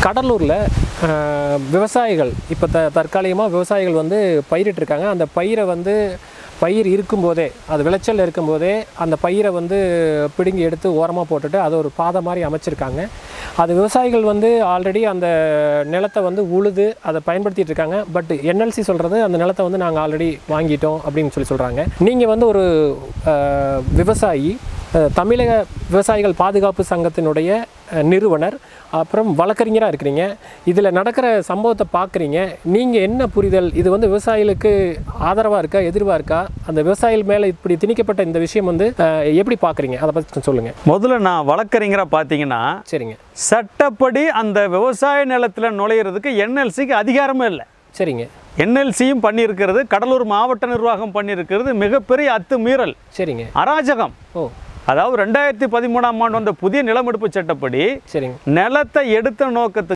கடலூரில் விவசாயிகள் இப்போ த தற்காலிகமாக விவசாயிகள் வந்து பயிரிட்டிருக்காங்க அந்த பயிரை வந்து பயிர் இருக்கும்போதே அது விளைச்சல் இருக்கும்போதே அந்த பயிரை வந்து பிடுங்கி எடுத்து ஓரமாக போட்டுட்டு அதை ஒரு பாதை மாதிரி அமைச்சிருக்காங்க அது விவசாயிகள் வந்து ஆல்ரெடி அந்த நிலத்தை வந்து உழுது அதை பயன்படுத்திட்டு இருக்காங்க பட் என்எல்சி சொல்கிறது அந்த நிலத்தை வந்து நாங்கள் ஆல்ரெடி வாங்கிட்டோம் அப்படின்னு சொல்லி சொல்கிறாங்க நீங்கள் வந்து ஒரு அஹ், விவசாயி அஹ், தமிழக விவசாயிகள் பாதுகாப்பு சங்கத்தினுடைய அஹ், நிறுவனர் அப்புறம் வழக்கறிஞராக இருக்கிறீங்க இதில் நடக்கிற சம்பவத்தை பார்க்குறீங்க நீங்கள் என்ன புரிதல் இது வந்து விவசாயிகளுக்கு ஆதரவாக இருக்கா எதிர்வாக இருக்கா அந்த விவசாயிகள் மேலே இப்படி திணிக்கப்பட்ட இந்த விஷயம் வந்து அஹ், எப்படி பார்க்குறீங்க அதை பற்றி சொல்லுங்கள் முதல்ல நான் வழக்கறிஞராக பார்த்தீங்கன்னா சரிங்க சட்டப்படி அந்த விவசாய நிலத்தில் நுழையிறதுக்கு என்எல்சிக்கு அதிகாரமே இல்லை சரிங்க என்எல்சியும் பண்ணியிருக்கிறது கடலூர் மாவட்ட நிர்வாகம் பண்ணியிருக்கிறது மிகப்பெரிய அத்துமீறல் சரிங்க அராஜகம் ஓ அதாவது ரெண்டாயிரத்தி பதிமூணாம் ஆண்டு வந்த புதிய நிலமெடுப்பு சட்டப்படி சரிங்க நிலத்தை எடுத்த நோக்கத்துக்கு